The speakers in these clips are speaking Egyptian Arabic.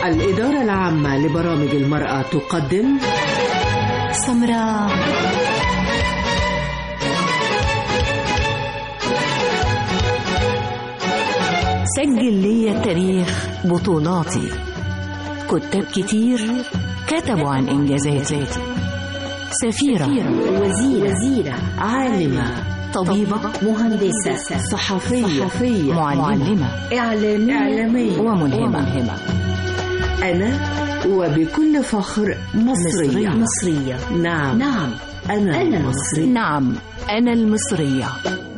الإدارة العامة لبرامج المرأة تقدم سمراء سجل لي التاريخ بطولاتي كتاب كتير كتبوا عن إنجازاتي سفيرة وزيرة, وزيرة عالمة طبيبة مهندسة صحفية, صحفية معلمة إعلامية, إعلامية وملهمة, وملهمة. أنا وبكل فخر مصرية مصرية نعم نعم أنا, أنا مصرية نعم أنا المصرية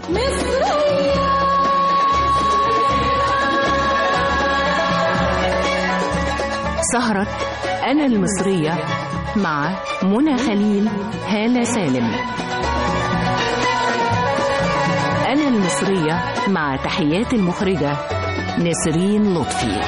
سهرة أنا المصرية مع منى خليل هالة سالم أنا المصرية مع تحيات المخرجة نسرين لطفي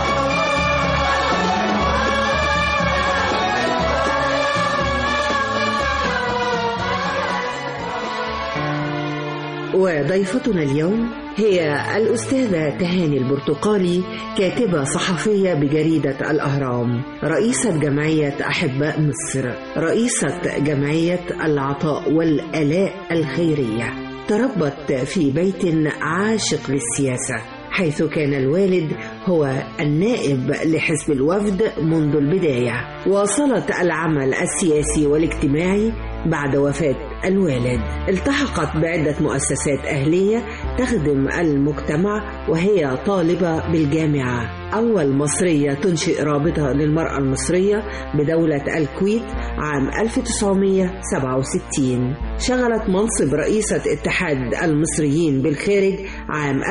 وضيفتنا اليوم هي الأستاذة تهاني البرتقالي كاتبة صحفية بجريدة الأهرام رئيسة جمعية أحباء مصر رئيسة جمعية العطاء والآلاء الخيرية تربت في بيت عاشق للسياسة حيث كان الوالد هو النائب لحزب الوفد منذ البداية واصلت العمل السياسي والاجتماعي بعد وفاة الوالد التحقت بعدة مؤسسات أهلية تخدم المجتمع وهي طالبة بالجامعة أول مصرية تنشئ رابطة للمرأة المصرية بدولة الكويت عام 1967 شغلت منصب رئيسة اتحاد المصريين بالخارج عام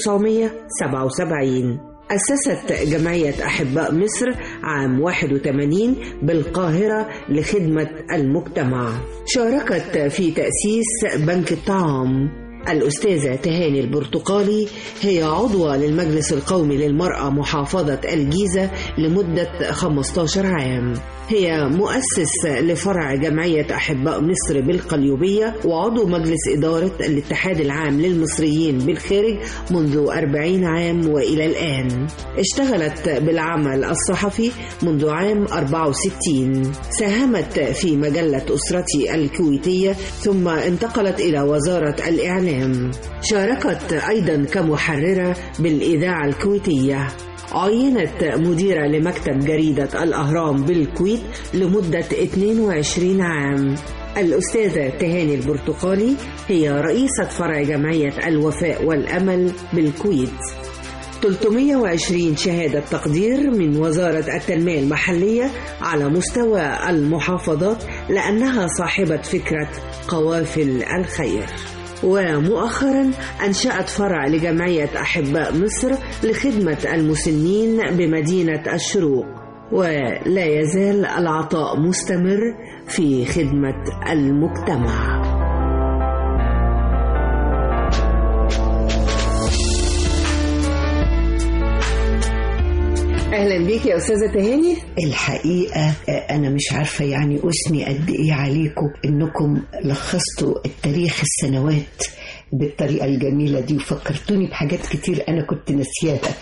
1977 أسست جمعية أحباء مصر عام 81 بالقاهرة لخدمة المجتمع شاركت في تأسيس بنك الطعام الأستاذة تهاني البرتقالي هي عضوة للمجلس القومي للمرأة محافظة الجيزة لمدة 15 عام هي مؤسس لفرع جمعية أحباء مصر بالقليوبية وعضو مجلس إدارة الاتحاد العام للمصريين بالخارج منذ 40 عام وإلى الآن اشتغلت بالعمل الصحفي منذ عام 64 ساهمت في مجلة أسرتي الكويتية ثم انتقلت إلى وزارة الإعلام شاركت أيضا كمحررة بالإذاعة الكويتية عينت مديرة لمكتب جريدة الأهرام بالكويت لمدة 22 عام الأستاذة تهاني البرتقالي هي رئيسة فرع جمعية الوفاء والأمل بالكويت 320 شهادة تقدير من وزارة التنمية المحلية على مستوى المحافظات لأنها صاحبة فكرة قوافل الخير ومؤخرا أنشأت فرع لجمعية أحباء مصر لخدمة المسنين بمدينة الشروق ولا يزال العطاء مستمر في خدمة المجتمع اهلا بيك يا استاذه تهاني الحقيقه انا مش عارفه يعني اثني قد ايه عليكم انكم لخصتوا التاريخ السنوات بالطريقه الجميله دي وفكرتوني بحاجات كتير انا كنت ناسياها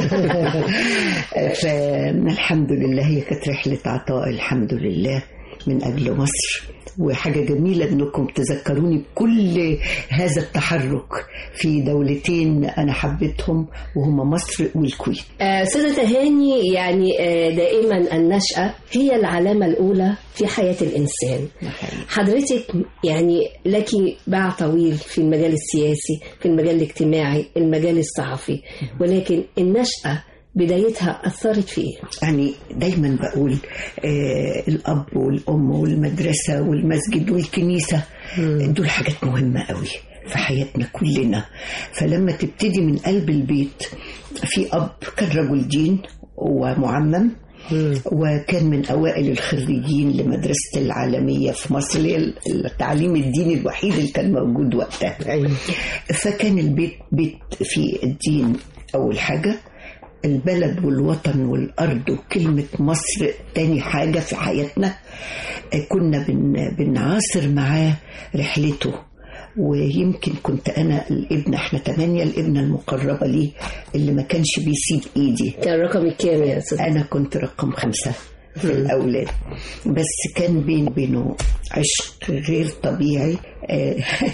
فالحمد لله هي كانت رحله عطاء الحمد لله من اجل مصر وحاجة جميلة انكم تذكروني بكل هذا التحرك في دولتين انا حبيتهم وهما مصر والكويت. استاذة تهاني يعني دائما النشأة هي العلامة الأولى في حياة الإنسان. حضرتك يعني لك باع طويل في المجال السياسي، في المجال الاجتماعي، المجال الصحفي، ولكن النشأة بدايتها أثرت في إيه؟ يعني دايما بقول آه الأب والأم والمدرسة والمسجد والكنيسة مم. دول حاجات مهمة قوي في حياتنا كلنا فلما تبتدي من قلب البيت في أب كان رجل دين ومعمم وكان من أوائل الخريجين لمدرسة العالمية في مصر التعليم الديني الوحيد اللي كان موجود وقتها فكان البيت بيت في الدين أول حاجة البلد والوطن والأرض وكلمة مصر تاني حاجة في حياتنا كنا بن بنعاصر معاه رحلته ويمكن كنت انا الابنه احنا ثمانيه الابنه المقربه لي اللي ما كانش بيسيب ايدي كان رقم الكام يا استاذ انا كنت رقم خمسه في الاولاد بس كان بين بينه عشق غير طبيعي آه،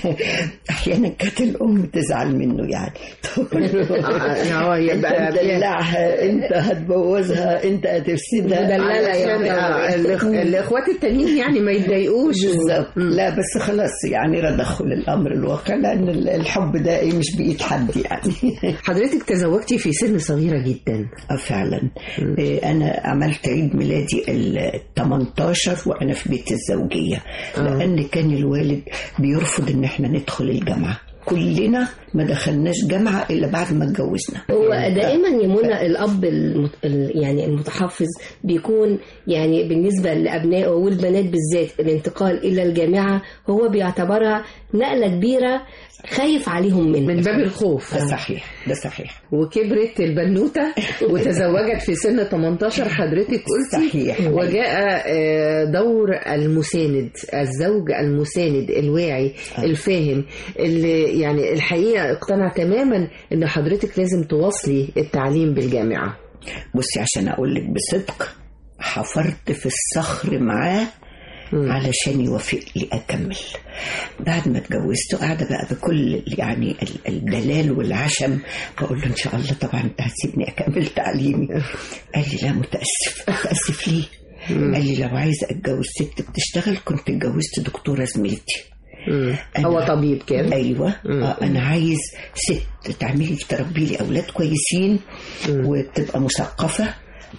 احيانا كانت الام تزعل منه يعني تقول له اه يبقى انت هتدلعها انت هتبوظها انت هتفسدها مدللة علشان يعني. آه، الإخ- الاخوات التانيين يعني ما يتضايقوش بالظبط لا بس خلاص يعني رضخوا للامر الواقع لان الحب ده ايه مش بايد حد يعني حضرتك تزوجتي في سن صغيرة جدا آه فعلا إيه، انا عملت عيد ميلادي ال 18 وانا في بيت الزوجيه لان كان الوالد بيرفض ان احنا ندخل الجامعه كلنا ما دخلناش جامعه الا بعد ما اتجوزنا هو دائما يا منى الاب المت... ال- يعني المتحفظ بيكون يعني بالنسبه لابنائه والبنات بالذات الانتقال الى الجامعه هو بيعتبرها نقله كبيره خايف عليهم منها من باب الخوف ده صحيح ده صحيح وكبرت البنوتة وتزوجت في سن 18 حضرتك قلتي صحيح. وجاء آه، دور المساند الزوج المساند الواعي الفاهم اللي يعني الحقيقة اقتنع تماما ان حضرتك لازم تواصلي التعليم بالجامعة بصي عشان اقول لك بصدق حفرت في الصخر معاه علشان يوافق لي اكمل بعد ما اتجوزت قاعده بقى بكل يعني ال- الدلال والعشم بقول له ان شاء الله طبعا انت هتسيبني اكمل تعليمي قال لي لا متاسف متاسف ليه قال لي لو عايزه اتجوز ست بتشتغل كنت اتجوزت دكتوره زميلتي مم. أنا- هو طبيب كان ايوه آه انا عايز ست تعملي تربي لي اولاد كويسين وتبقى مثقفه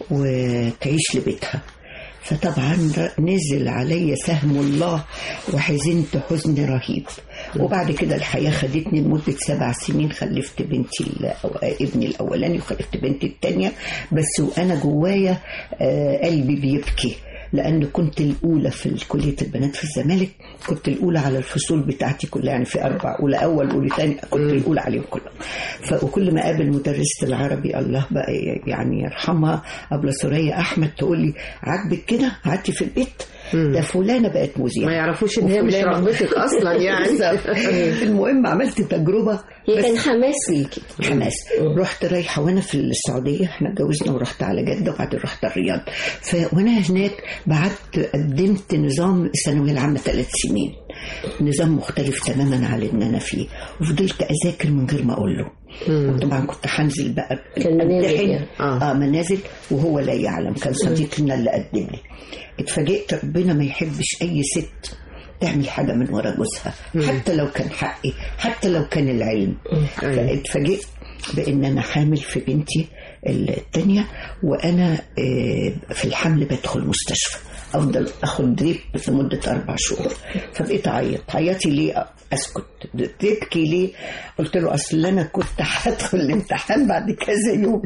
وتعيش لبيتها فطبعا نزل علي سهم الله وحزنت حزن رهيب وبعد كده الحياة خدتني لمدة سبع سنين خلفت بنتي الأو- ابني الأولاني وخلفت بنتي التانية بس وأنا جوايا آه، قلبي بيبكي لأن كنت الأولى في كلية البنات في الزمالك كنت الأولى على الفصول بتاعتي كلها يعني في أربع أولى أول أولى ثاني كنت الأولى عليهم كلهم ف- وكل ما أقابل مدرسة العربي الله بقى يعني يرحمها أبلة سورية أحمد تقول لي عاجبك كده قعدتي في البيت ده فلانة بقت مذيعة ما يعرفوش ان هي مش وفلانة- رغبتك اصلا يعني بالظبط. المهم عملت تجربة هي بس كان حماس ليكي حماس رحت رايحه وانا في السعوديه احنا اتجوزنا ورحت على جده وبعدين رحت الرياض ف وانا هناك بعت قدمت نظام الثانويه العامه ثلاث سنين نظام مختلف تماما عن اللي انا فيه وفضلت اذاكر من غير ما اقول له طبعا كنت هنزل بقى كان منازل أمتحن. يعني. اه منازل وهو لا يعلم كان صديقنا اللي قدم لي اتفاجئت ربنا ما يحبش اي ست تعمل حاجه من ورا جوزها حتى لو كان حقي حتى لو كان العلم فاتفاجئت بان انا حامل في بنتي التانية وانا آه، في الحمل بدخل مستشفى افضل اخد دريب لمده اربع شهور فبقيت اعيط عيطي ليه اسكت تبكي ليه قلت له اصل انا كنت هدخل الامتحان بعد كذا يوم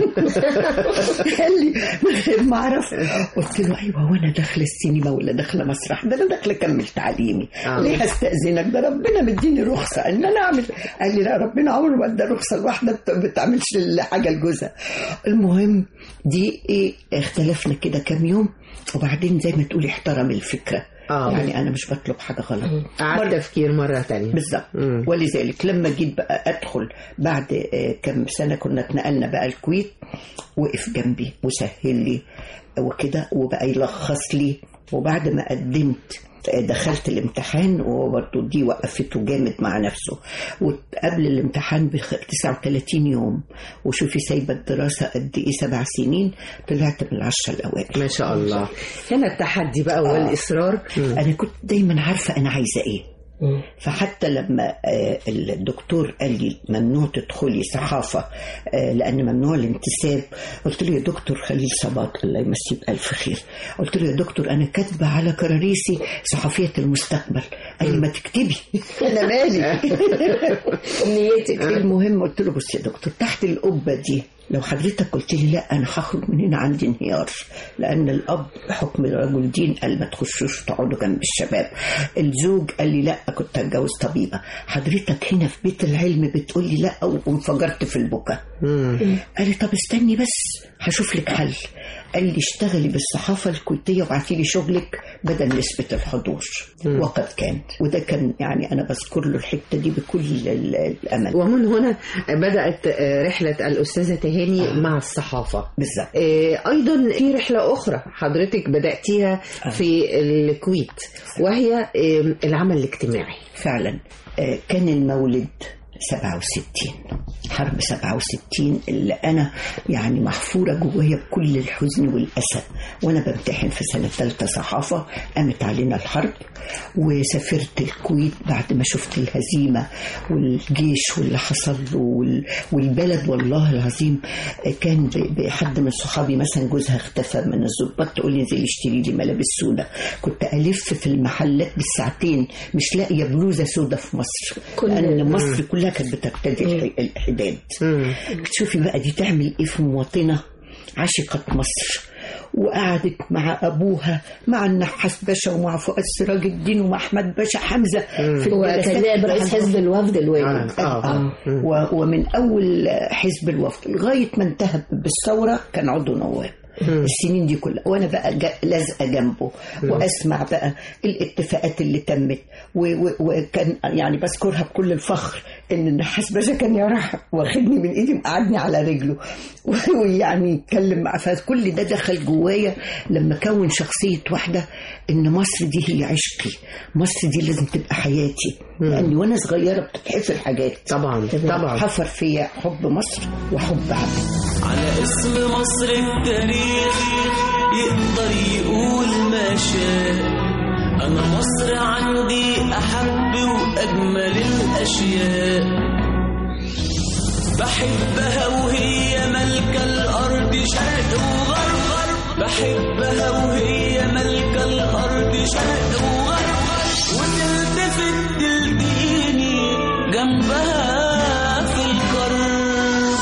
قال لي من غير ما اعرف قلت له ايوه وانا داخله السينما ولا داخله مسرح ده انا داخله اكمل تعليمي آه. ليه هستاذنك ده ربنا مديني رخصه ان انا اعمل قال لي لا ربنا عمره ما ادى رخصه لواحده بت- ما بتعملش حاجه لجوزها المهم دي ايه اختلفنا كده كام يوم وبعدين زي ما تقولي احترم الفكره آه. يعني انا مش بطلب حاجه غلط قعدت تفكير مرة تانية بالظبط مم. ولذلك لما جيت بقى ادخل بعد آه، كم سنه كنا اتنقلنا بقى الكويت وقف جنبي وسهل لي وكده وبقى يلخص لي وبعد ما قدمت آه، دخلت الامتحان وهو برضه دي وقفته جامد مع نفسه وقبل الامتحان ب 39 يوم وشوفي سايبه الدراسه قد ايه سبع سنين طلعت من العشره الاوائل ما شاء الله هنا التحدي بقى والإصرار انا كنت دايما عارفه انا عايزه ايه فحتى لما آه، الدكتور قال لي ممنوع تدخلي صحافة آه، لأن ممنوع الانتساب قلت له يا دكتور خليل صباط الله يمسيه بألف خير قلت له يا دكتور أنا كاتبة على كراريسي صحفية المستقبل قال لي ما تكتبي أنا مالي امنيتك المهم قلت له بص يا دكتور تحت القبة دي لو حضرتك قلت لي لا انا هخرج من هنا عندي انهيار لان الاب بحكم رجل دين قال ما تخشوش تقعدوا جنب الشباب الزوج قال لي لا كنت هتجوز طبيبه حضرتك هنا في بيت العلم بتقول لي لا وانفجرت في البكاء قال لي طب استني بس هشوف لك حل قال لي اشتغلي بالصحافة الكويتية وابعتي لي شغلك بدل نسبة الحضور وقد كان وده كان يعني أنا بذكر له الحتة دي بكل ال- الأمل ومن هنا بدأت آه، رحلة الأستاذة تهاني مع الصحافة بالظبط آه، أيضا في رحلة أخرى حضرتك بدأتيها في الكويت وهي آه، العمل الاجتماعي فعلا آه، كان المولد 67 حرب 67 اللي انا يعني محفوره جوايا بكل الحزن والاسى وانا بمتحن في سنه ثالثه صحافه قامت علينا الحرب وسافرت الكويت بعد ما شفت الهزيمه والجيش واللي حصل له وال- والبلد والله العظيم آه، كان ب- بحد من صحابي مثلا جوزها اختفى من الظباط تقول لي انزلي اشتري لي ملابس سودا كنت الف في المحلات بالساعتين مش لاقيه بلوزه سودا في مصر كل- لان مصر كلها كانت بترتدي الح- الحداد مم. تشوفي بقى دي تعمل ايه في مواطنه عشقت مصر وقعدت مع ابوها مع النحاس باشا ومع فؤاد سراج الدين ومع احمد باشا حمزه في هو الجلسات كان نائب رئيس بتاعت حزب الوفد الواجب آه. آه. و- ومن اول حزب الوفد لغايه ما انتهى بالثوره كان عضو نواب السنين دي كلها وانا بقى جا- لازقه جنبه واسمع بقى الاتفاقات اللي تمت و- و- وكان يعني بذكرها بكل الفخر ان النحاس باشا كان يروح واخدني من ايدي مقعدني على رجله ويعني يتكلم مع فكل ده دخل جوايا لما كون شخصيه واحده ان مصر دي هي عشقي مصر دي لازم تبقى حياتي لاني وانا صغيره بتتحفر حاجات طبعا طبعا حفر فيا حب مصر وحب عبد على اسم مصر التاريخ يقدر يقول ما شاء أنا مصر عندي أحب وأجمل الأشياء بحبها وهي ملكة الأرض شرق وغرب غرب بحبها وهي ملكة الأرض شرق وغرب غرب وتلتفت تلقيني جنبها في القرب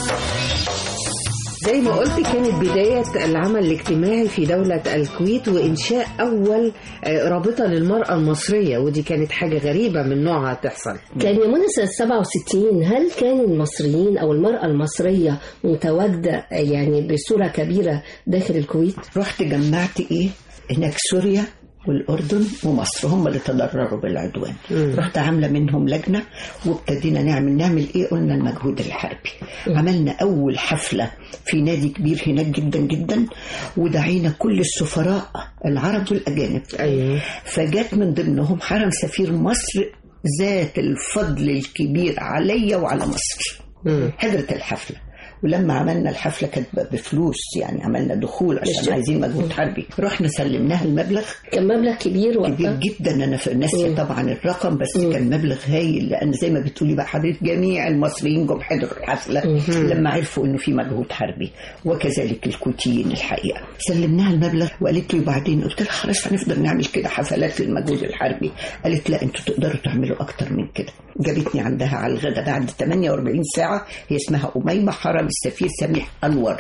زي ما قلت كانت بداية العمل الاجتماعي في دولة الكويت وإنشاء أول آه، رابطة للمرأة المصرية ودي كانت حاجة غريبة من نوعها تحصل كان يا منى سنة 67 هل كان المصريين أو المرأة المصرية متواجدة يعني بصورة كبيرة داخل الكويت؟ رحت جمعت ايه هناك سوريا والأردن ومصر هم اللي تضرروا بالعدوان رحت عاملة منهم لجنة وابتدينا نعمل نعمل ايه قلنا المجهود الحربي عملنا أول حفلة في نادي كبير هناك جدا جدا ودعينا كل السفراء العرب والأجانب أيوه فجت من ضمنهم حرم سفير مصر ذات الفضل الكبير عليا وعلى مصر مم. حضرت الحفلة ولما عملنا الحفلة كانت ب- بفلوس يعني عملنا دخول عشان مش- عايزين مجهود حربي رحنا سلمناها المبلغ كان مبلغ كبير كبير وقتها جدا انا في ناسيه طبعا الرقم بس كان مبلغ هايل لان زي ما بتقولي بقى حضرتك جميع المصريين جم حضروا الحفله لما عرفوا انه في مجهود حربي وكذلك الكويتيين الحقيقه سلمناها المبلغ وقالت لي وبعدين قلت لها خلاص هنفضل نعمل كده حفلات للمجهود الحربي قالت لا انتوا تقدروا تعملوا اكتر من كده جابتني عندها على الغدا بعد 48 ساعه هي اسمها اميمه حرم السفير سميح انور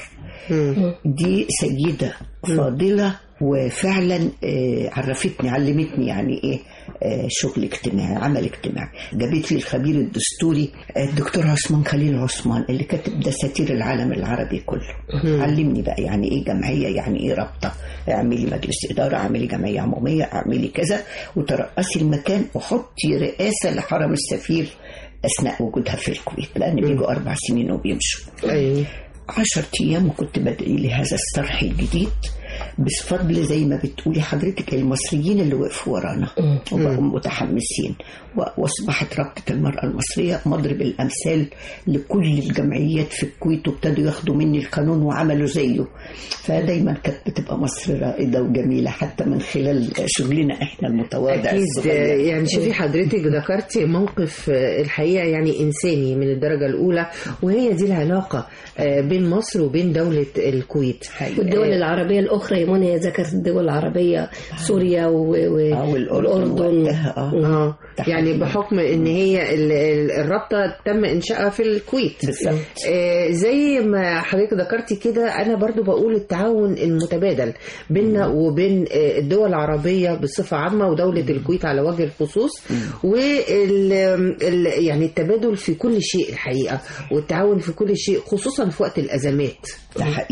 دي سيدة فاضلة وفعلا آه، عرفتني علمتني يعني ايه آه، شغل اجتماعي عمل اجتماعي جابت لي الخبير الدستوري آه، الدكتور عثمان خليل عثمان اللي كاتب دساتير العالم العربي كله علمني بقى يعني ايه جمعية يعني ايه رابطة اعملي مجلس إدارة اعملي جمعية عمومية اعملي كذا وترأسي المكان وحطي رئاسة لحرم السفير أثناء وجودها في الكويت لأن بيجوا أربع سنين وبيمشوا أيوه عشر أيام وكنت بدعي لهذا الصرح الجديد بفضل زي ما بتقولي حضرتك المصريين اللي وقفوا ورانا وبقوا متحمسين و- واصبحت رابطه المراه المصريه مضرب الامثال لكل الجمعيات في الكويت وابتدوا ياخدوا مني القانون وعملوا زيه فدايما كانت بتبقى مصر رائده وجميله حتى من خلال شغلنا احنا المتواضع أكيد الصغير. يعني شوفي حضرتك ذكرتي موقف آه، الحقيقة يعني إنساني من الدرجة الأولى وهي دي العلاقة آه، بين مصر وبين دولة الكويت والدول العربية الأخرى يا منى هي ذكرت الدول العربية سوريا و... و... آه، والأردن وقتها، آه. اه ده يعني حقيقي. بحكم ان هي ال- ال- الرابطه تم انشائها في الكويت بالظبط. آه زي ما حضرتك ذكرتي كده انا برضو بقول التعاون المتبادل بيننا وبين آه، الدول العربيه بصفه عامه ودوله الكويت على وجه الخصوص وال ال- يعني التبادل في كل شيء الحقيقه والتعاون في كل شيء خصوصا في وقت الازمات ده حقيقي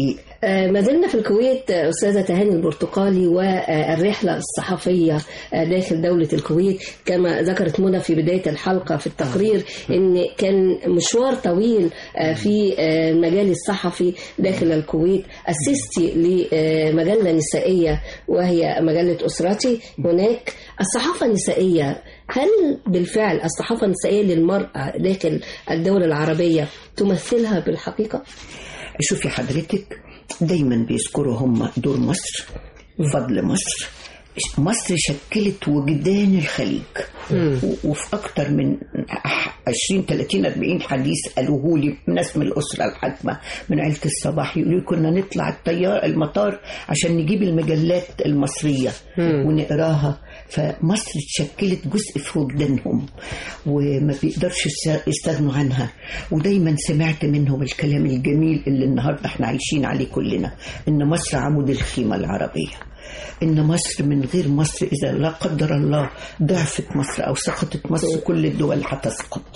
آه، ما زلنا في الكويت آه، أستاذة تهاني البرتقالي والرحلة الصحفية آه، داخل دولة الكويت كما ذكرت منى في بداية الحلقة في التقرير إن كان مشوار طويل آه، في آه، المجال الصحفي داخل الكويت أسستي لمجلة نسائية وهي مجلة أسرتي هناك الصحافة النسائية هل بالفعل الصحافة النسائية للمرأة داخل الدولة العربية تمثلها بالحقيقة؟ شوفي حضرتك دايما بيذكروا هم دور مصر فضل مصر مصر شكلت وجدان الخليج و- وفي اكتر من 20 30 40 حديث قالوه لي ناس من الاسره الحاكمه من عيله الصباح يقولوا لي كنا نطلع الطيار المطار عشان نجيب المجلات المصريه ونقراها فمصر اتشكلت جزء في وجدانهم وما بيقدرش يست- يستغنوا عنها ودايما سمعت منهم الكلام الجميل اللي النهارده احنا عايشين عليه كلنا ان مصر عمود الخيمه العربيه ان مصر من غير مصر اذا لا قدر الله ضعفت مصر او سقطت مصر كل الدول هتسقط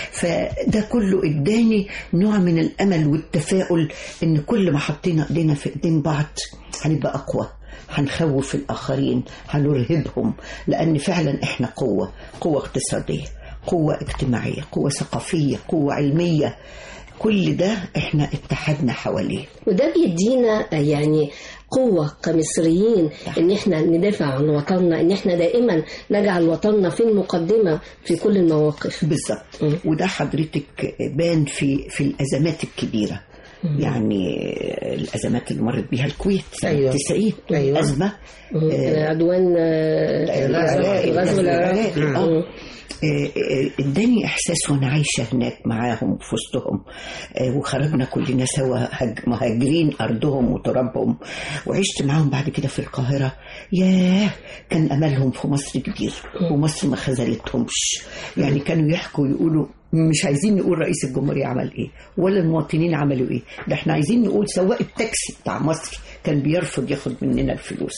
فده كله اداني نوع من الامل والتفاؤل ان كل ما حطينا ايدينا في ايدين بعض هنبقى اقوى هنخوف الاخرين هنرهبهم لان فعلا احنا قوه قوه اقتصاديه قوه اجتماعيه قوه ثقافيه قوه علميه كل ده احنا اتحدنا حواليه وده بيدينا يعني قوة كمصريين ان احنا ندافع عن وطننا ان احنا دائما نجعل وطننا في المقدمة في كل المواقف بالظبط وده حضرتك بان في في الازمات الكبيره يعني الازمات اللي مرت بيها الكويت سنه أيوة. 90 أيوة. ازمه عدوان آه، العراق غزو العراق العراق. مم. آه. آه، آه، اداني احساس وانا عايشه هناك معاهم في وسطهم آه، وخرجنا كلنا سوا هج- مهاجرين ارضهم وترابهم وعشت معاهم بعد كده في القاهره ياه كان املهم في مصر كبير ومصر ما خذلتهمش يعني كانوا يحكوا يقولوا مش عايزين نقول رئيس الجمهورية عمل ايه ولا المواطنين عملوا ايه ده احنا عايزين نقول سواق التاكسي بتاع مصر كان بيرفض ياخد مننا الفلوس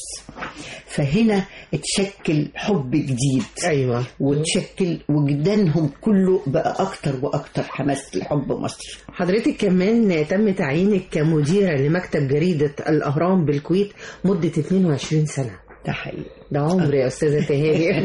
فهنا اتشكل حب جديد ايوه وتشكل وجدانهم كله بقى اكتر واكتر حماس لحب مصر حضرتك كمان تم تعيينك كمديرة لمكتب جريدة الأهرام بالكويت مدة 22 سنة ده حقيقي ده عمر يا أستاذة تهاني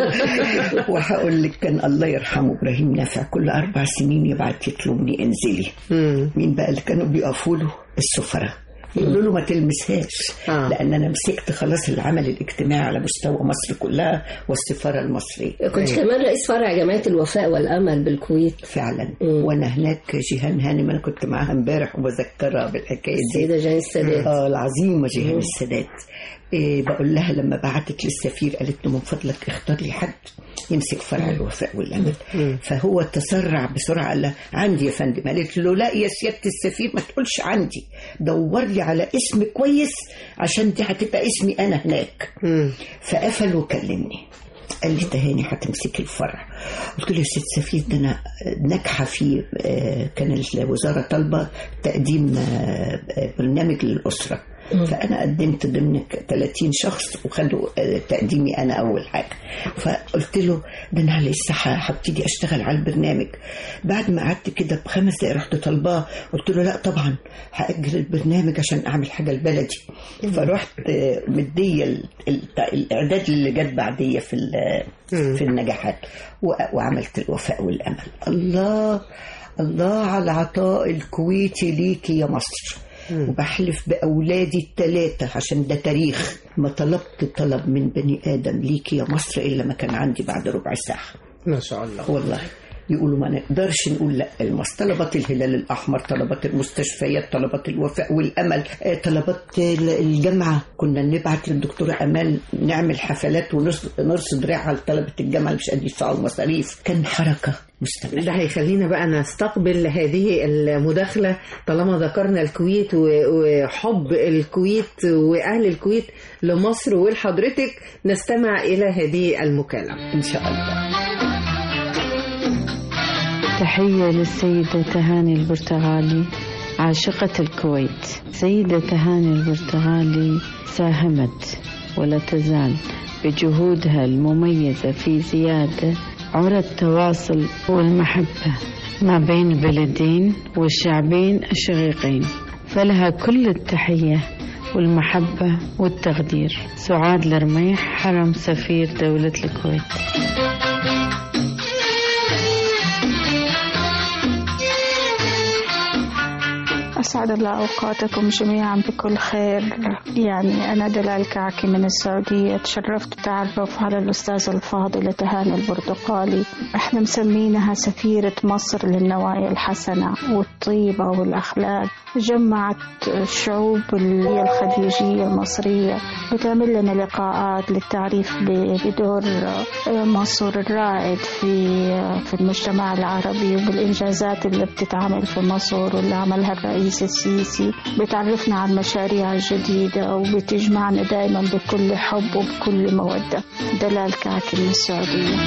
وهقول لك كان الله يرحمه ابراهيم نافع كل اربع سنين يبعت يطلبني انزلي مم. مين بقى اللي كانوا بيقفوا له السفراء يقولوا له ما تلمسهاش آه. لان انا مسكت خلاص العمل الاجتماعي على مستوى مصر كلها والسفاره المصريه كنت كمان رئيس فرع جمعية الوفاء والأمل بالكويت فعلا مم. وانا هناك جيهان هانم انا كنت معاها امبارح وبذكرها بالحكايه دي السيدة جان السادات اه العظيمه جيهان السادات إيه بقول لها لما بعتت للسفير قالت له من فضلك اختار لي حد يمسك فرع الوفاء والامل فهو تسرع بسرعه قال لها عندي يا فندم قالت له لا يا سياده السفير ما تقولش عندي دور لي على اسم كويس عشان دي هتبقى اسمي انا هناك مم. فقفل وكلمني قال لي تهاني هتمسكي الفرع قلت له يا ست سفير ده انا ناجحه في آه، كان الوزاره طالبه تقديم آه، آه، برنامج للاسره فانا قدمت ضمن 30 شخص وخدوا آه، تقديمي انا اول حاجه فقلت له ده انا لسه ه- هبتدي اشتغل على البرنامج بعد ما قعدت كده بخمس دقايق رحت طالباه قلت له لا طبعا هاجل البرنامج عشان اعمل حاجه لبلدي فرحت آه، مديه ال- ال- الاعداد اللي جت بعديه في ال- في النجاحات و- وعملت الوفاء والامل الله الله على العطاء الكويتي ليكي يا مصر وبحلف بأولادي الثلاثة عشان ده تاريخ ما طلبت طلب من بني آدم ليكي يا مصر إلا ما كان عندي بعد ربع ساعة ما شاء الله والله يقولوا ما نقدرش نقول لا المصر طلبات الهلال الأحمر طلبات المستشفيات طلبات الوفاء والأمل آه، طلبات ال- الجامعة كنا نبعت للدكتورة أمال نعمل حفلات ونرصد ريحة لطلبة الجامعة اللي مش قادرين يدفعوا المصاريف كان حركة مستمرة ده هيخلينا بقى نستقبل هذه المداخلة طالما ذكرنا الكويت و- وحب الكويت وأهل الكويت لمصر ولحضرتك نستمع إلى هذه المكالمة إن شاء الله تحية للسيدة تهاني البرتغالي عاشقة الكويت سيدة تهاني البرتغالي ساهمت ولا تزال بجهودها المميزة في زيادة عرى التواصل والمحبة ما بين البلدين والشعبين الشقيقين فلها كل التحية والمحبة والتقدير سعاد الرميح حرم سفير دولة الكويت أسعد الله أوقاتكم جميعا بكل خير يعني أنا دلال كعكي من السعودية تشرفت التعرف على الأستاذة الفاضلة تهاني البرتقالي احنا مسمينها سفيرة مصر للنوايا الحسنة والطيبة والأخلاق جمعت الشعوب اللي هي الخليجية المصرية بتعمل لنا لقاءات للتعريف ب- بدور مصر الرائد في في المجتمع العربي وبالإنجازات اللي بتتعمل في مصر واللي عملها الرئيس السيسي بتعرفنا على المشاريع الجديدة وبتجمعنا دائما بكل حب وبكل مودة دلال كعكي من السعودية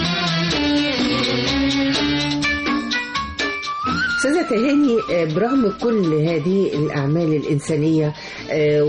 أستاذة تهاني آه، برغم كل هذه الأعمال الإنسانية آه،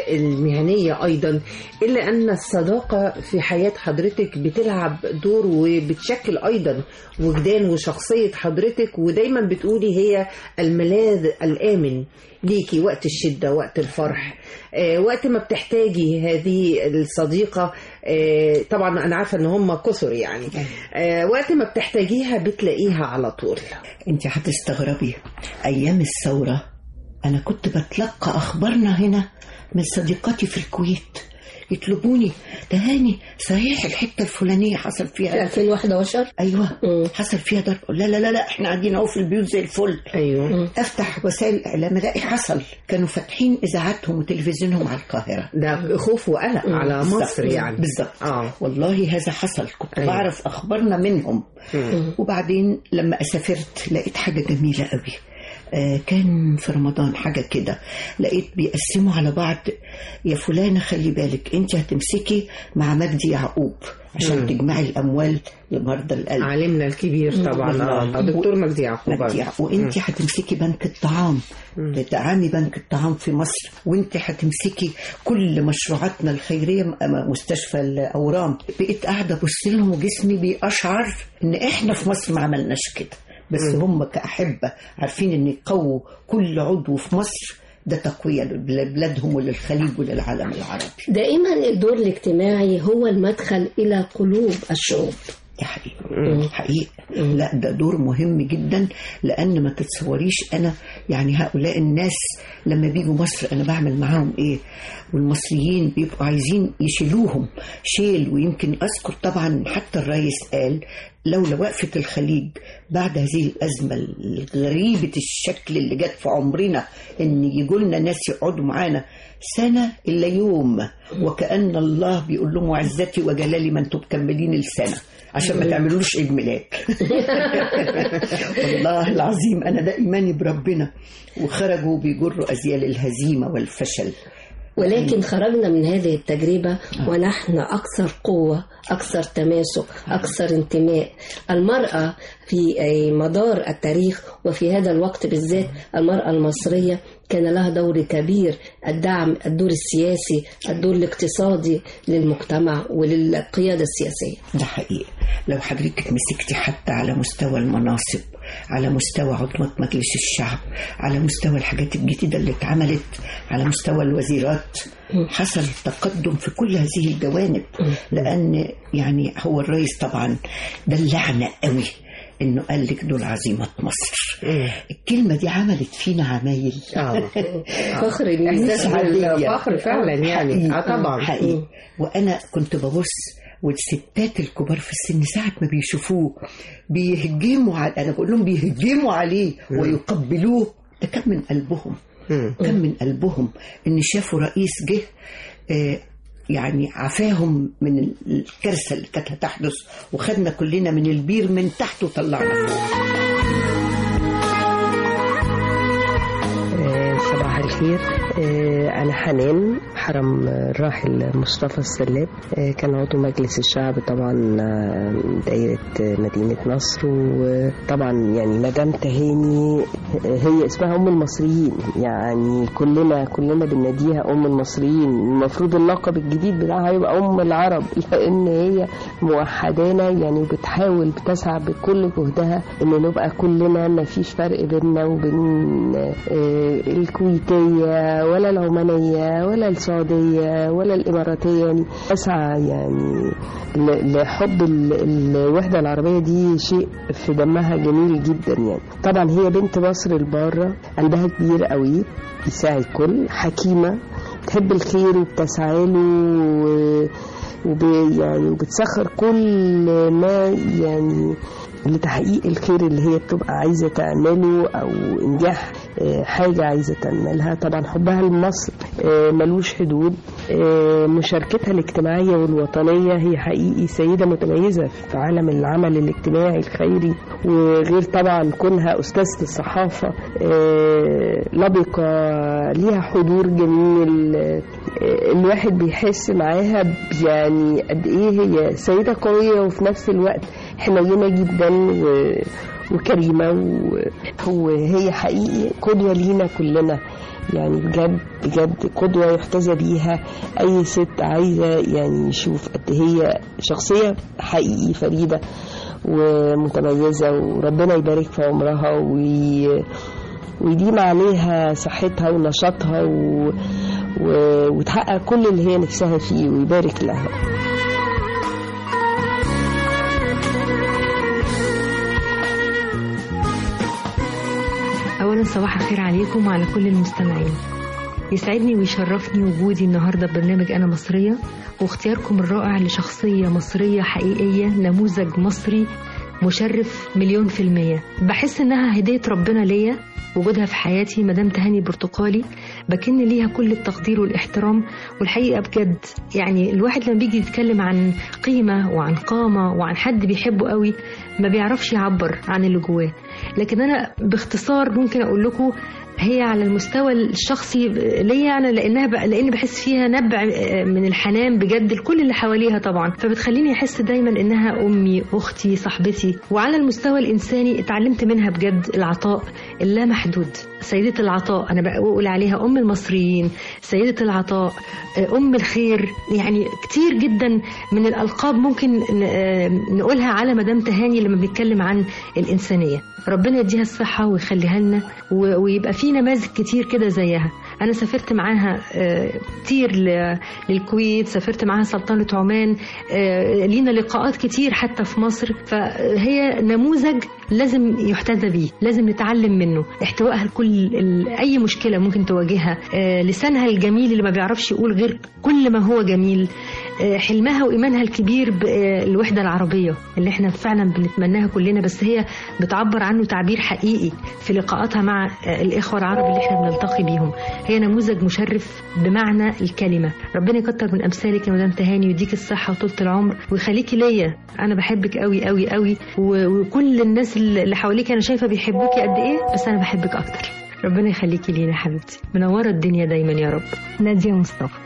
والمهنية أيضا إلا أن الصداقة في حياة حضرتك بتلعب دور وبتشكل أيضا وجدان وشخصية حضرتك ودايما بتقولي هي الملاذ الآمن ليكي وقت الشدة وقت الفرح آه، وقت ما بتحتاجي هذه الصديقة آه، طبعا أنا عارفة إن هم كثر يعني آه، وقت ما بتحتاجيها بتلاقيها على طول انت هتستغربي ايام الثوره انا كنت بتلقى اخبارنا هنا من صديقاتي في الكويت يطلبوني تهاني صحيح الحته الفلانيه حصل في فيها 2011 ايوه مم. حصل فيها ضرب لا لا لا لا احنا قاعدين اهو في البيوت زي الفل أيوه افتح وسائل الاعلام الاقي حصل كانوا فاتحين اذاعاتهم وتلفزيونهم على القاهره ده خوف وقلق على مصر يعني بالظبط اه والله هذا حصل كنت أيوة. بعرف اخبارنا منهم وبعدين لما سافرت لقيت حاجه جميله قوي آه، كان في رمضان حاجه كده لقيت بيقسموا على بعض يا فلانه خلي بالك انت هتمسكي مع مجدي يعقوب عشان مم. تجمعي الاموال لمرضى القلب عالمنا الكبير طبعا والله. اه دكتور مجدي يعقوب مجدي يعقوب وانت هتمسكي بنك الطعام تدعمي بنك الطعام في مصر وانت هتمسكي كل مشروعاتنا الخيريه م- م- مستشفى الاورام بقيت قاعده ابص لهم وجسمي بيقشعر ان احنا في مصر ما عملناش كده بس هم كأحبة عارفين ان يقووا كل عضو في مصر ده تقوية لبلادهم وللخليج وللعالم العربي دائما الدور الاجتماعي هو المدخل إلى قلوب الشعوب ده حقيقي حقيقي لا ده دور مهم جدا لان ما تتصوريش انا يعني هؤلاء الناس لما بيجوا مصر انا بعمل معاهم ايه والمصريين بيبقوا عايزين يشيلوهم شيل ويمكن اذكر طبعا حتى الرئيس قال لولا وقفة الخليج بعد هذه الأزمة الغريبة الشكل اللي جت في عمرنا إن يجوا لنا ناس يقعدوا معانا سنة إلا يوم وكأن الله بيقول لهم وعزتي وجلالي ما انتم مكملين السنة عشان ما تعملوش عيد ميلاد والله العظيم انا ده ايماني بربنا وخرجوا بيجروا ازيال الهزيمه والفشل ولكن خرجنا من هذه التجربة ونحن أكثر قوة أكثر تماسك أكثر انتماء المرأة في أي مدار التاريخ وفي هذا الوقت بالذات المرأة المصرية كان لها دور كبير الدعم الدور السياسي الدور الاقتصادي للمجتمع وللقيادة السياسية ده حقيقي لو حضرتك مسكتي حتى على مستوى المناصب على مستوى عضوة مجلس الشعب على مستوى الحاجات الجديدة اللي اتعملت على مستوى الوزيرات حصل تقدم في كل هذه الجوانب لأن يعني هو الرئيس طبعا دلعنا قوي انه قال لك دول عزيمة مصر الكلمة دي عملت فينا عمايل اه فخر مش الميزان عادية. فخر فعلا يعني حقيقي. اه طبعا حقيقي وانا كنت ببص والستات الكبار في السن ساعة ما بيشوفوه بيهجموا على أنا بقول لهم بيهجموا عليه ويقبلوه ده كان من قلبهم مم. كان من قلبهم إن شافوا رئيس جه آه، يعني عفاهم من الكارثة اللي كانت هتحدث وخدنا كلنا من البير من تحت وطلعنا فوق آه، صباح الخير آه، أنا حنان حرم الراحل مصطفى السلاب آه، كان عضو مجلس الشعب طبعا آه، دايرة آه، مدينة نصر وطبعا يعني مدام تهاني آه، هي اسمها أم المصريين يعني كلنا كلنا بنناديها أم المصريين المفروض اللقب الجديد بتاعها يبقى أم العرب لأن هي موحدانا يعني وبتحاول بتسعى بكل جهدها إن نبقى كلنا ما فيش فرق بيننا وبين آه، الكويتية ولا العمانية ولا السعودية ولا الإماراتية يعني أسعى يعني ل- لحب ال- الوحدة العربية دي شيء في دمها جميل جدا يعني طبعا هي بنت مصر البارة قلبها كبير قوي يساعي الكل حكيمة بتحب الخير وبتسعى له و- وب يعني وبتسخر كل ما يعني لتحقيق الخير اللي هي بتبقى عايزة تعمله أو إنجاح آه، حاجة عايزة تعملها طبعا حبها لمصر آه، ملوش حدود آه، مشاركتها الاجتماعية والوطنية هي حقيقي سيدة متميزة في عالم العمل الاجتماعي الخيري وغير طبعا كونها أستاذة الصحافة آه، لبقة ليها حضور جميل آه، الواحد بيحس معاها يعني قد ايه هي سيدة قوية وفي نفس الوقت حنينة جدا و... وكريمة و... وهي حقيقي قدوة لينا كلنا يعني بجد بجد قدوة يحتذى بيها أي ست عايزة يعني يشوف قد هي شخصية حقيقي فريدة ومتميزة وربنا يبارك في عمرها وي... ويديم عليها صحتها ونشاطها و... و... وتحقق كل اللي هي نفسها فيه ويبارك لها أولا صباح الخير عليكم وعلى كل المستمعين يسعدني ويشرفني وجودي النهاردة ببرنامج أنا مصرية واختياركم الرائع لشخصية مصرية حقيقية نموذج مصري مشرف مليون في المية بحس إنها هدية ربنا ليا وجودها في حياتي مدام تهاني برتقالي بكن ليها كل التقدير والاحترام والحقيقة بجد يعني الواحد لما بيجي يتكلم عن قيمة وعن قامة وعن حد بيحبه قوي ما بيعرفش يعبر عن اللي جواه لكن أنا باختصار ممكن أقول لكم هي على المستوى الشخصي ليا انا لانها بقى لان بحس فيها نبع من الحنان بجد لكل اللي حواليها طبعا فبتخليني احس دايما انها امي اختي صاحبتي وعلى المستوى الانساني اتعلمت منها بجد العطاء اللامحدود سيدة العطاء أنا بقول عليها أم المصريين سيدة العطاء أم الخير يعني كتير جدا من الألقاب ممكن نقولها على مدام تهاني لما بنتكلم عن الإنسانية ربنا يديها الصحة ويخليها لنا ويبقى في نماذج كتير كده زيها أنا سافرت معاها كتير للكويت سافرت معاها سلطنة عمان لينا لقاءات كتير حتى في مصر فهي نموذج لازم يحتذى بيه لازم نتعلم منه احتوائها لكل أي مشكلة ممكن تواجهها لسانها الجميل اللي ما بيعرفش يقول غير كل ما هو جميل حلمها وإيمانها الكبير بالوحدة العربية اللي احنا فعلا بنتمناها كلنا بس هي بتعبر عنه تعبير حقيقي في لقاءاتها مع الإخوة العرب اللي احنا بنلتقي بيهم هي نموذج مشرف بمعنى الكلمة ربنا يكتر من أمثالك يا مدام تهاني ويديك الصحة وطولة العمر ويخليكي ليا أنا بحبك قوي قوي قوي وكل الناس اللي حواليك أنا شايفة بيحبوكي قد إيه بس أنا بحبك أكتر ربنا يخليكي لينا حبيبتي منورة الدنيا دايما يا رب نادية مصطفى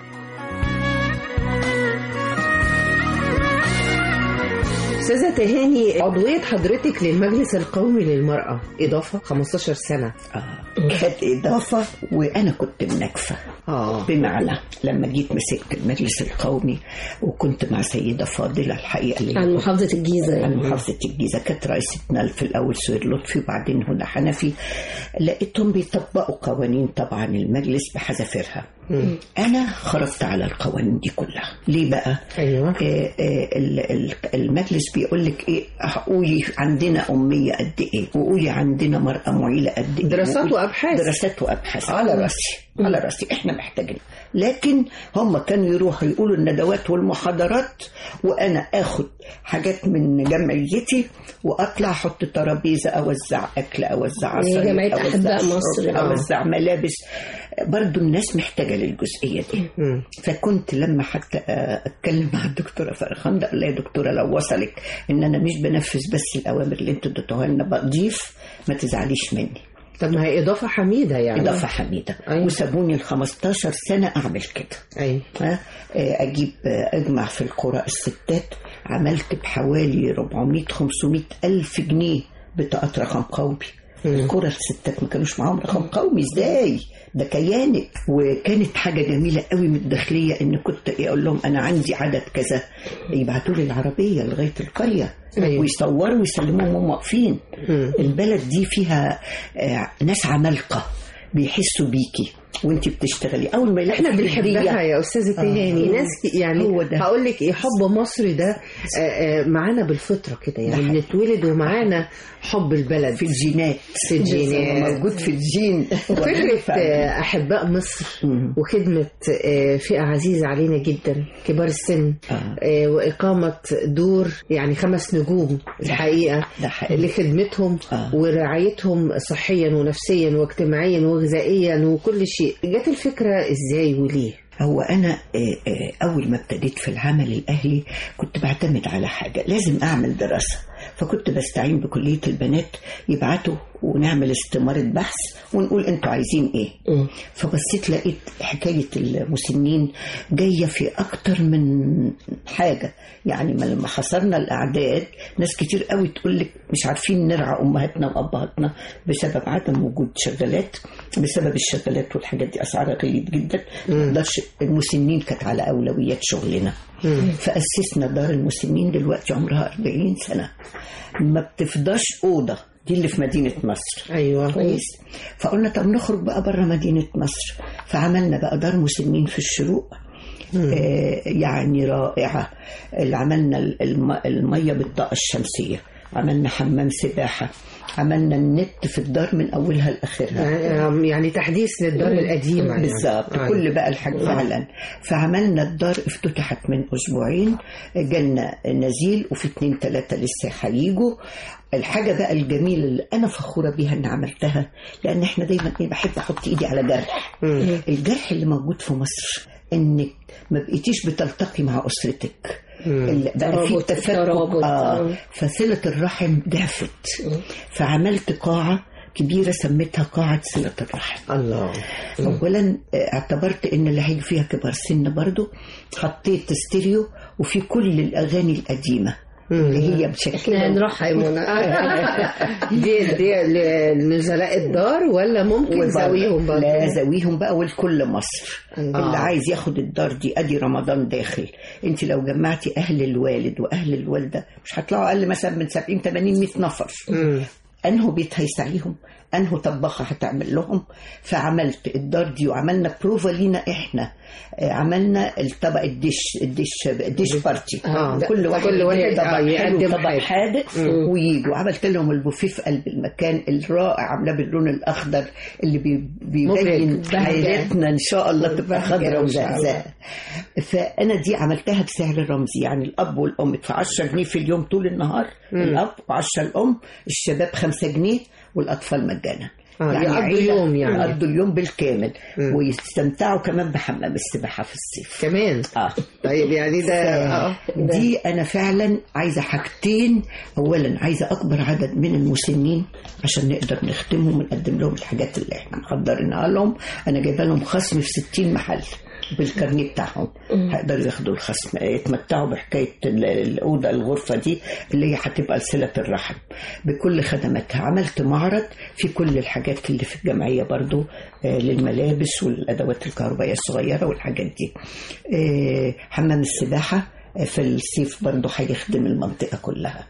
استاذه تهاني عضويه حضرتك للمجلس القومي للمراه اضافه 15 سنه اه كانت اضافه وانا كنت منكفه اه بمعنى لما جيت مسكت المجلس القومي وكنت مع سيده فاضله الحقيقه اللي عن محافظه الجيزه عن محافظه الجيزه كانت رئيستنا في الاول سهير لطفي وبعدين هنا حنفي لقيتهم بيطبقوا قوانين طبعا المجلس بحذافيرها انا خرجت على القوانين دي كلها ليه بقى ايوه آه آه المجلس بيقول لك ايه قولي عندنا اميه قد ايه وقولي عندنا مراه معيله قد ايه دراسات وابحاث دراسات وابحاث على راسي على راسي احنا محتاجين لكن هم كانوا يروحوا يقولوا الندوات والمحاضرات وانا اخد حاجات من جمعيتي واطلع احط ترابيزه اوزع اكل اوزع عصاير جمعيه احباء مصر اوزع ملابس برضو الناس محتاجه للجزئيه دي مم. فكنت لما حتى اتكلم مع الدكتوره فرخنده اقول لها يا دكتوره لو وصلك ان انا مش بنفذ بس الاوامر اللي انتوا اديتوها لنا بضيف ما تزعليش مني طب ما هي اضافه حميده يعني اضافه حميده أيوة. وسابوني ال 15 سنه اعمل كده ايوه ها؟ آه، اجيب آه، اجمع في القرى الستات عملت بحوالي 400 500 الف جنيه بطاقات رقم قومي القرى الستات ما كانوش معاهم رقم قومي ازاي ده كيانك وكانت حاجه جميله قوي من الداخليه ان كنت اقول لهم انا عندي عدد كذا يبعتوا لي العربيه لغايه القريه أيوة. ويصوروا ويسلموهم وهم واقفين البلد دي فيها آه، ناس عمالقه بيحسوا بيكي وانت بتشتغلي اول ما يلاقوا احنا في بنحبها هدية- يا استاذه تهاني آه. ناس ك- يعني هو ده. هقول لك ايه حب مصر ده آه، آه، معانا بالفطره كده يعني ده بنتولد ومعانا حب البلد في الجينات في الجينات. موجود في الجين فكرة آه، أحباء مصر مم. وخدمة آه، فئة عزيزة علينا جدا كبار السن آه، وإقامة دور يعني خمس نجوم الحقيقة ده حقيقي. لخدمتهم آه. ورعايتهم صحيا ونفسيا واجتماعيا وغذائيا وكل شيء جت الفكرة إزاي وليه؟ هو انا آه، آه، اول ما ابتديت في العمل الاهلي كنت بعتمد على حاجه لازم اعمل دراسه فكنت بستعين بكليه البنات يبعتوا ونعمل استماره بحث ونقول انتوا عايزين ايه فبصيت لقيت حكايه المسنين جايه في اكتر من حاجه يعني ما لما حصرنا الاعداد ناس كتير قوي تقول لك مش عارفين نرعى امهاتنا وابهاتنا بسبب عدم وجود شغالات بسبب الشغالات والحاجات دي اسعارها غليت جدا ما نقدرش المسنين كانت على اولويات شغلنا فاسسنا دار المسنين دلوقتي عمرها 40 سنه ما بتفضاش اوضه دي اللي في مدينه مصر أيوة كويس فقلنا طب نخرج بقى بره مدينة مصر فعملنا بقى دار مسنين في الشروق آه يعني رائعة اللي عملنا الم- المية بالطاقة الشمسية عملنا حمام سباحة عملنا النت في الدار من أولها لآخرها آه، يعني تحديث للدار القديمة يعني. بالظبط أيوة. كل بقى الحاجة فعلا فعملنا الدار افتتحت من اسبوعين جالنا نزيل وفي اتنين تلاتة لسه هيجوا الحاجة بقى الجميلة اللي أنا فخورة بيها إن عملتها لأن إحنا دايما إيه بحب أحط إيدي على جرح الجرح اللي موجود في مصر إنك ما بقيتيش بتلتقي مع أسرتك ال- بقى في ترابط- تفكك ترابط. آه مم. فصلة الرحم ضعفت فعملت قاعة كبيرة سميتها قاعة صلة الرحم الله اولا آه، اعتبرت ان اللي هيجي فيها كبار سن برضو حطيت ستيريو وفي كل الاغاني القديمه اللي هي بشكل احنا هنروحها يا منى دي دي لنزلاء الدار ولا ممكن زاويهم برضه؟ لا زاويهم بقى ولكل مصر اللي عايز ياخد الدار دي ادي رمضان داخل انت لو جمعتي اهل الوالد واهل الوالده مش هتطلعوا اقل مثلا من 70 80 100 نفر انه بيت هيسعيهم انه طباخه هتعمل لهم فعملت الدار دي وعملنا بروفا لينا احنا آه، عملنا الطبق الدش الدش الدش بارتي آه. كل واحد كل واحد يدي طبق آه، حلو يقدم طبق حاجة. حادق ويجوا عملت لهم البوفيه في قلب المكان الرائع عاملاه باللون الاخضر اللي بي- بيبين مبهج. حياتنا ان شاء الله تبقى بهجة خضراء إن شاء الله. وزقزقه فانا دي عملتها بسعر رمزي يعني الاب والام ادفع 10 جنيه في اليوم طول النهار الاب و10 الام الشباب 5 جنيه والاطفال مجانا آه، يقضوا عيلة اليوم يعني. يقضوا اليوم بالكامل ويستمتعوا كمان بحمام السباحه في الصيف كمان اه طيب يعني ده اه دي انا فعلا عايزه حاجتين اولا عايزه اكبر عدد من المسنين عشان نقدر نخدمهم ونقدم لهم الحاجات اللي احنا محضرينها لهم انا جايبه لهم خصم في 60 محل بالكارنيه بتاعهم هيقدروا ياخدوا الخصم يتمتعوا بحكايه ال- الاوضه الغرفه دي اللي هي هتبقى لصله الرحم بكل خدماتها عملت معرض في كل الحاجات اللي في الجمعيه برضو آه، للملابس والادوات الكهربائيه الصغيره والحاجات دي آه، حمام السباحه في الصيف برضه هيخدم المنطقة كلها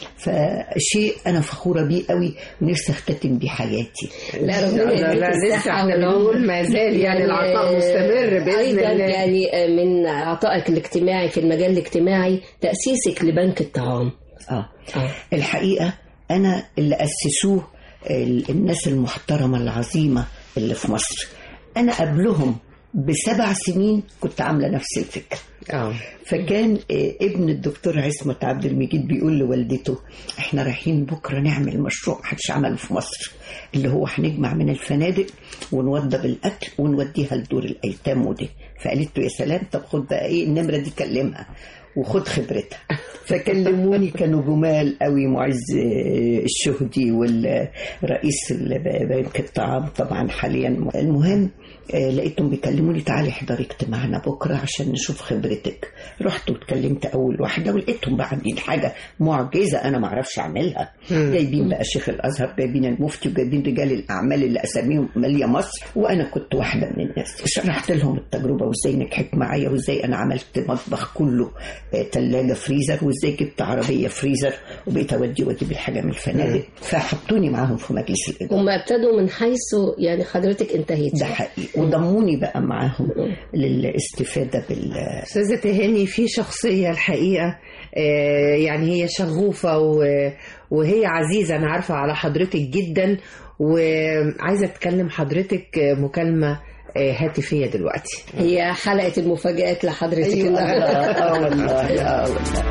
فشيء أنا فخورة بيه قوي ونفسي أختتم بيه حياتي لا ربنا لا، لا، يديك لسه الصحة احنا والعمر. بنقول ما زال يعني العطاء مستمر بإذن أيضا الله. يعني من عطائك الاجتماعي في المجال الاجتماعي تأسيسك لبنك الطعام آه. آه. الحقيقة أنا اللي أسسوه ال- الناس المحترمة العظيمة اللي في مصر أنا قبلهم بسبع سنين كنت عاملة نفس الفكرة اه فكان آه، ابن الدكتور عصمت عبد المجيد بيقول لوالدته احنا رايحين بكره نعمل مشروع محدش عمله في مصر اللي هو هنجمع من الفنادق ونوضب الاكل ونوديها لدور الايتام ودي فقالت له يا سلام طب خد بقى ايه النمره دي كلمها وخد خبرتها فكلموني كانوا جمال قوي معز الشهدي والرئيس بنك الطعام طبعا حاليا المهم آه، لقيتهم بيكلموني تعالي احضري اجتماعنا بكره عشان نشوف خبرتك رحت واتكلمت اول واحده ولقيتهم بقى عاملين حاجه معجزه انا ما اعرفش اعملها مم. جايبين بقى شيخ الازهر جايبين المفتي وجايبين رجال الاعمال اللي اساميهم ماليه مصر وانا كنت واحده من الناس شرحت لهم التجربه وازاي نجحت معايا وازاي انا عملت مطبخ كله ثلاجه فريزر وازاي جبت عربيه فريزر وبقيت اودي واجيب الحاجه من الفنادق فحطوني معاهم في مجلس الاداره هم ابتدوا من حيث يعني حضرتك انتهيتي ده حقيقي وضموني بقى معاهم للاستفاده بال استاذه تهاني في شخصيه الحقيقه آه، يعني هي شغوفه و- وهي عزيزه انا عارفه على حضرتك جدا وعايزه اتكلم حضرتك آه، مكالمه آه، هاتفيه دلوقتي هي حلقة المفاجآت لحضرتك أيوة، النهارده اه والله اه والله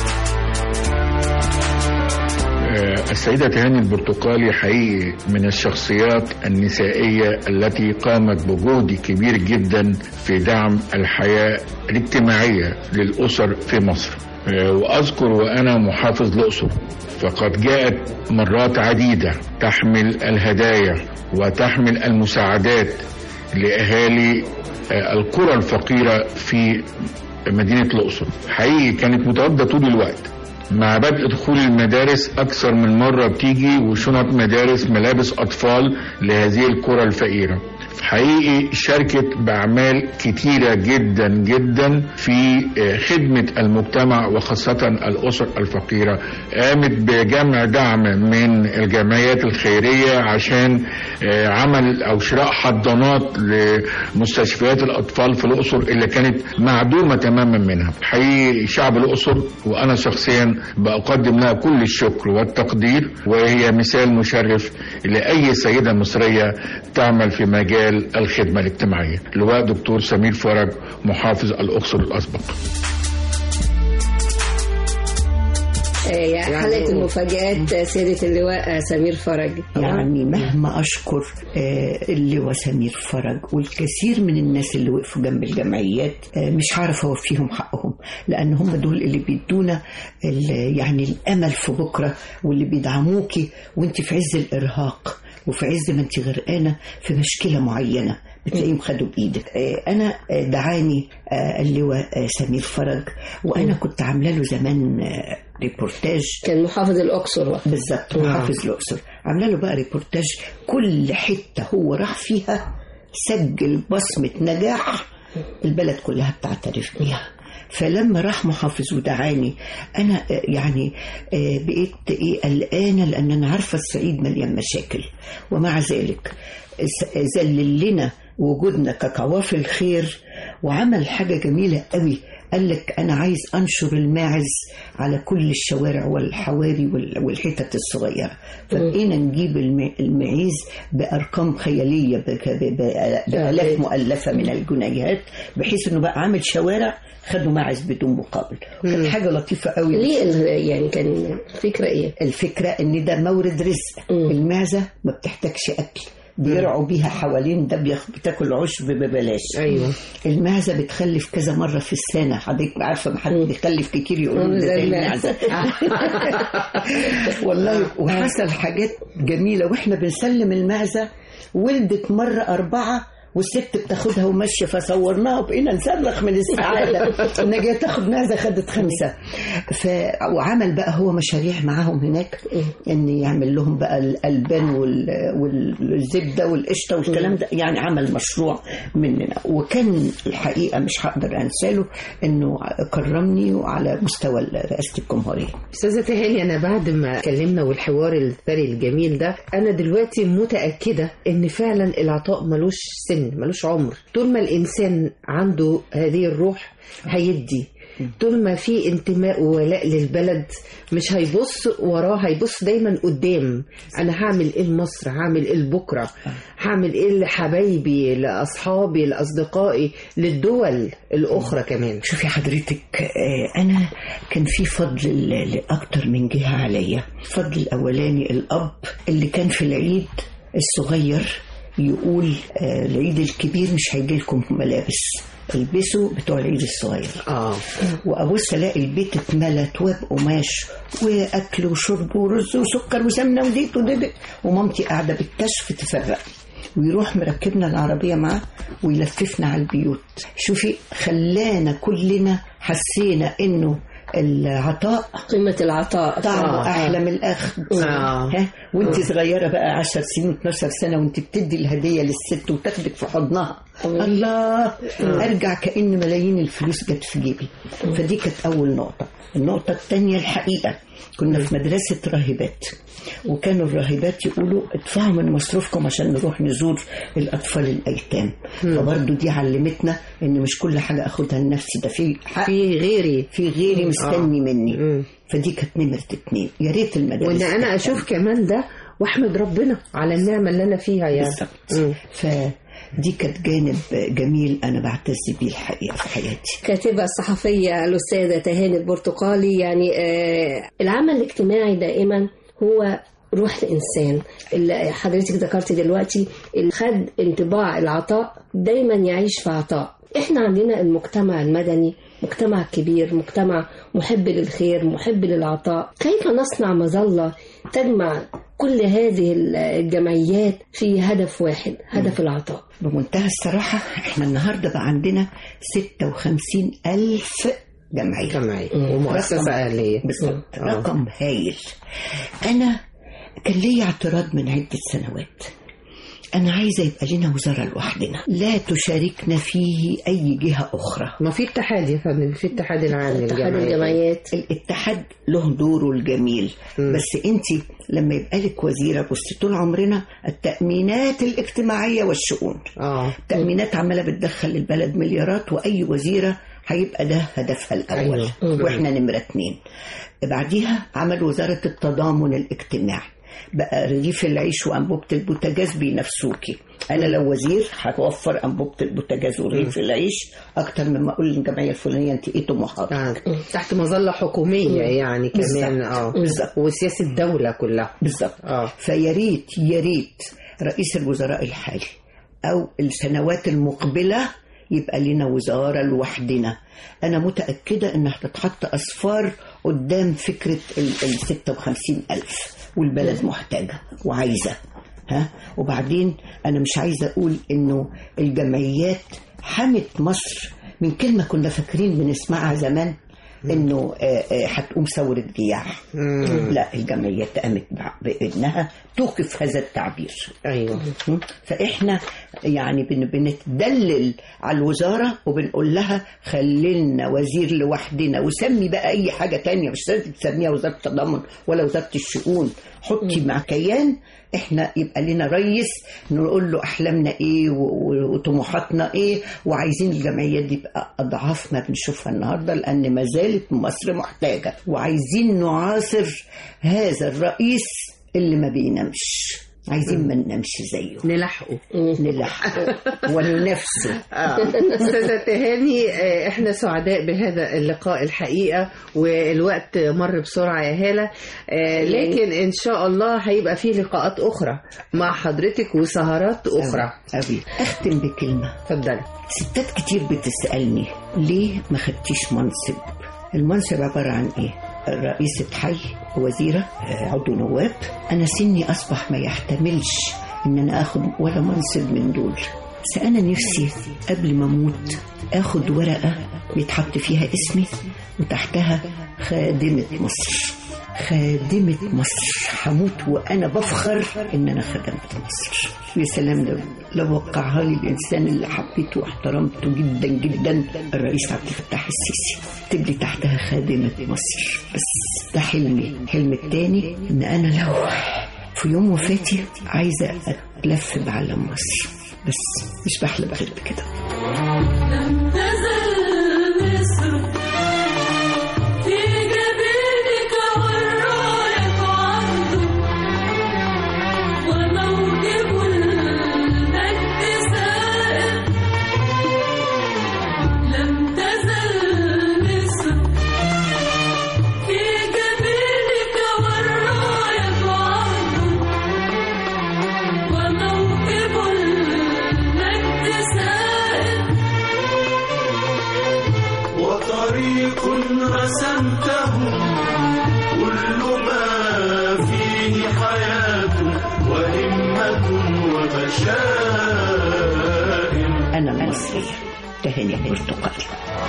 آه، السيدة تهاني البرتقالي حقيقي من الشخصيات النسائية التي قامت بجهد كبير جدا في دعم الحياة الاجتماعية للأسر في مصر آه، وأذكر وأنا محافظ الأقصر فقد جاءت مرات عديدة تحمل الهدايا وتحمل المساعدات لأهالي آه، القرى الفقيرة في مدينة الأقصر حقيقي كانت متواجدة طول الوقت مع بدء دخول المدارس أكثر من مرة بتيجي وشنط مدارس ملابس أطفال لهذه القرى الفقيرة حقيقي شاركت بأعمال كتيرة جدا جدا في آه، خدمة المجتمع وخاصة الأسر الفقيرة قامت بجمع دعم من الجمعيات الخيرية عشان آه، عمل أو شراء حضانات لمستشفيات الأطفال في الأقصر اللي كانت معدومة تماما منها حقيقي شعب الأقصر وأنا شخصيا بقدم لها كل الشكر والتقدير وهي مثال مشرف لأي سيدة مصرية تعمل في مجال الخدمة الاجتماعية لواء دكتور سمير فرج محافظ الأقصر الأسبق آه، حلقة المفاجآت سيادة اللواء سمير فرج يعني مهما أشكر آه، اللواء سمير فرج والكثير من الناس اللي وقفوا جنب الجمعيات آه، مش هعرف أوفيهم حقهم لأن هم دول اللي بيدونا ال- يعني الأمل في بكرة واللي بيدعموكي وانت في عز الإرهاق وفي عز ما انت غرقانة في مشكلة معينة بتلاقيهم خدوا بإيدك آه، أنا آه، دعاني آه، اللواء آه، سمير فرج وأنا كنت عاملة له زمان آه، ريبورتاج كان محافظ الأقصر وقت. بالظبط محافظ الأقصر عامله له بقى ريبورتاج كل حتة هو راح فيها سجل بصمة نجاح البلد كلها بتعترف بيها فلما راح محافظ ودعاني انا آه، يعني آه، بقيت ايه قلقانه لان انا عارفه الصعيد مليان مشاكل ومع ذلك س- ذلل لنا وجودنا كقوافل خير وعمل حاجه جميله قوي قال لك انا عايز انشر الماعز على كل الشوارع والحواري وال- والحتت الصغيره فبقينا نجيب الم- المعيز بارقام خياليه بك- ب- ب- بالاف مؤلفه من الجنيهات بحيث انه بقى عامل شوارع خدوا ماعز بدون مقابل كانت حاجه لطيفه قوي ليه ال- يعني كان فكرة ايه؟ الفكره ان ده مورد رزق المعزه ما بتحتاجش اكل بيرعوا بيها حوالين ده بياخ- بتاكل عشب ببلاش أيوة. المعزه بتخلف كذا مره في السنه حضرتك عارفه ما حد بيخلف كتير يقولوا مم، ده زي زي المعزة. المعزه والله وحصل حاجات جميله واحنا بنسلم المعزه ولدت مره اربعه والست بتاخدها وماشيه فصورناها وبقينا نصرخ من السعاده ان جايه تاخد معزه خدت خمسه ف... وعمل بقى هو مشاريع معاهم هناك ان يعمل لهم بقى الالبان وال... والزبده والقشطه والكلام ده يعني عمل مشروع مننا وكان الحقيقه مش هقدر انساله انه كرمني وعلى مستوى رئاسه الجمهوريه استاذه تهاني انا بعد ما اتكلمنا والحوار الثري الجميل ده انا دلوقتي متاكده ان فعلا العطاء ملوش سن ملوش عمر طول ما الانسان عنده هذه الروح هيدي طول ما في انتماء وولاء للبلد مش هيبص وراه هيبص دايما قدام انا هعمل ايه لمصر هعمل ايه لبكره هعمل ايه لحبايبي لاصحابي لاصدقائي للدول الاخرى كمان شوفي حضرتك آه، انا كان في فضل ل- لاكتر من جهه عليا الفضل الاولاني الاب اللي كان في العيد الصغير يقول آه، العيد الكبير مش هيجي لكم ملابس البسوا بتوع العيد الصغير اه وابص الاقي البيت اتملى تواب قماش واكل وشرب ورز وسكر وسمنه وزيت ودد ومامتي قاعده بالكشف تفرق ويروح مركبنا العربيه معاه ويلففنا على البيوت شوفي خلانا كلنا حسينا انه العطاء قيمة العطاء طعمه آه. احلى من الاخذ آه. ها وانت صغيره بقى 10 سنين 12 سنه وانت بتدي الهديه للست وتاخدك في حضنها الله ارجع كان ملايين الفلوس جت في جيبي فدي كانت اول نقطه النقطه الثانيه الحقيقه كنا في مدرسه راهبات وكانوا الراهبات يقولوا ادفعوا من مصروفكم عشان نروح نزور الاطفال الايتام فبرضه دي علمتنا ان مش كل حاجه اخدها لنفسي ده في حق في غيري في غيري مستني مني مم. فدي كانت نمرة اتنين يا ريت المدارس وان انا اشوف كمان ده واحمد ربنا على النعمه اللي انا فيها يعني بالظبط فدي كانت جانب جميل انا بعتز بيه الحقيقه في حياتي كاتبة الصحفية الأستاذة تهاني البرتقالي يعني آه العمل الاجتماعي دائما هو روح الإنسان اللي حضرتك ذكرتي دلوقتي اللي خد انطباع العطاء دايما يعيش في عطاء احنا عندنا المجتمع المدني مجتمع كبير مجتمع محب للخير محب للعطاء كيف نصنع مظلة تجمع كل هذه الجمعيات في هدف واحد هدف العطاء بمنتهى الصراحه احنا النهارده بقى عندنا 56 الف جمعيه جمعية ومؤسسة رقم- أهلية بالظبط آه. رقم هايل انا كان لي اعتراض من عده سنوات انا عايزه يبقى لنا وزاره لوحدنا لا تشاركنا فيه اي جهه اخرى ما في اتحاد يا فندم في اتحاد العام اتحاد للجمعيات الجمعيات الاتحاد له دوره الجميل مم. بس انت لما يبقى لك وزيره بصي طول عمرنا التامينات الاجتماعيه والشؤون اه تامينات عماله بتدخل البلد مليارات واي وزيره هيبقى ده هدفها الاول أيوة. واحنا نمره اتنين بعديها عمل وزاره التضامن الاجتماعي بقى رغيف العيش وانبوبه البوتاجاز بينافسوكي انا لو وزير هتوفر انبوبه البوتاجاز ورغيف العيش اكتر مما اقول للجمعيه الفلانيه انت ايه طموحاتك آه. تحت مظلة حكومية يعني كمان بالظبط. اه بالظبط. وسياسة الدولة كلها بالظبط اه فيا ريت يا ريت رئيس الوزراء الحالي او السنوات المقبله يبقى لنا وزاره لوحدنا انا متاكده ان هتتحط اصفار قدام فكره ال ال 56 الف والبلد محتاجه وعايزه ها وبعدين انا مش عايزه اقول انه الجمعيات حمت مصر من كلمه كنا فاكرين بنسمعها زمان انه آه، آه، هتقوم ثوره جياع لا الجمعيات قامت بع- بانها توقف هذا التعبير ايوه م? فاحنا يعني بن بنتدلل على الوزاره وبنقول لها خلينا وزير لوحدنا وسمي بقى اي حاجه تانية مش لازم تسميها وزاره التضامن ولا وزاره الشؤون حطي مع كيان احنا يبقى لنا رئيس نقول له احلامنا ايه و- و- وطموحاتنا ايه وعايزين الجمعيات دي تبقى اضعاف ما بنشوفها النهارده لان ما زالت مصر محتاجه وعايزين نعاصر هذا الرئيس اللي ما بينامش عايزين ما ننامش زيه نلحقه نلحقه وننافسه آه. استاذه تهاني آه، احنا سعداء بهذا اللقاء الحقيقه والوقت مر بسرعه يا هاله آه، لكن ان شاء الله هيبقى فيه لقاءات اخرى مع حضرتك وسهرات اخرى أبي أختم بكلمة اتفضلي ستات كتير بتسألني ليه ما خدتيش منصب المنصب عبارة عن إيه رئيسة حي وزيرة آه، عضو نواب أنا سني أصبح ما يحتملش إن أنا آخد ولا منصب من دول بس أنا نفسي قبل ما أموت آخد ورقة بيتحط فيها اسمي وتحتها خادمة مصر خادمة مصر هموت وأنا بفخر إن أنا خدمت مصر يا سلام لو لو وقعها لي الإنسان اللي حبيته واحترمته جدا جدا الرئيس عبد الفتاح السيسي اكتب لي تحتها خادمة مصر بس ده حلمي الحلم التاني إن أنا لو في يوم وفاتي عايزة أتلف بعلم مصر بس مش بحلم غير بكده لم تزل مصر في جبينك والراية عنده وموكب المجد سائر لم تزل مصر في جبينك والراية عنده وموكب المجد سائر طريق رسمته كل ما فيه حياة وهمة وبشائر أنا المصرية تهاني البرتقالي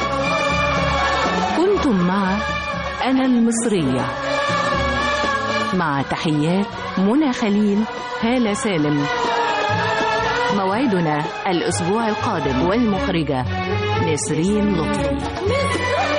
كنتم مع أنا المصرية مع تحيات منى خليل هالة سالم موعدنا الأسبوع القادم والمخرجة نسرين لطفي